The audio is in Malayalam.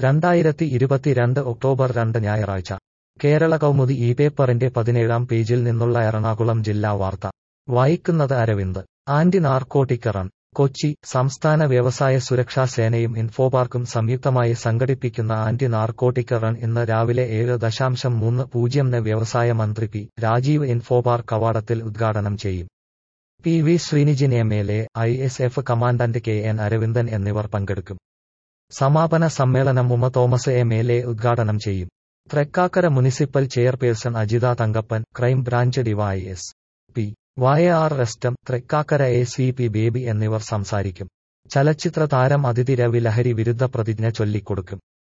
രണ്ടായിരത്തി ഇരുപത്തിരണ്ട് ഒക്ടോബർ രണ്ട് ഞായറാഴ്ച കേരള കൗമുദി ഈ പേപ്പറിന്റെ പതിനേഴാം പേജിൽ നിന്നുള്ള എറണാകുളം ജില്ലാ വാർത്ത വായിക്കുന്നത് Aravind anti narcotic run Kochi സംസ്ഥാന വ്യവസായ സുരക്ഷാ സേനയും ഇൻഫോപാർക്കും സംയുക്തമായി സംഘടിപ്പിക്കുന്ന ആന്റി നാർക്കോട്ടിക് റൺ ഇന്ന് രാവിലെ ഏഴ് ദശാംശം മൂന്ന് പൂജ്യംന് വ്യവസായ മന്ത്രി പി രാജീവ് ഇൻഫോപാർക്ക് കവാടത്തിൽ ഉദ്ഘാടനം ചെയ്യും P V Sreenijin M L A I S F commandant K N Aravindan എന്നിവർ പങ്കെടുക്കും സമാപന സമ്മേളനം Uma Thomas M L A ഉദ്ഘാടനം ചെയ്യും Thrikkakara municipal chairperson Ajitha Thankappan crime branch DY S P Y R Rustum Thrikkakara A C P Baby എന്നിവർ സംസാരിക്കും ചലച്ചിത്ര താരം അതിഥി രവി ലഹരി വിരുദ്ധ പ്രതിജ്ഞ ചൊല്ലിക്കൊടുക്കും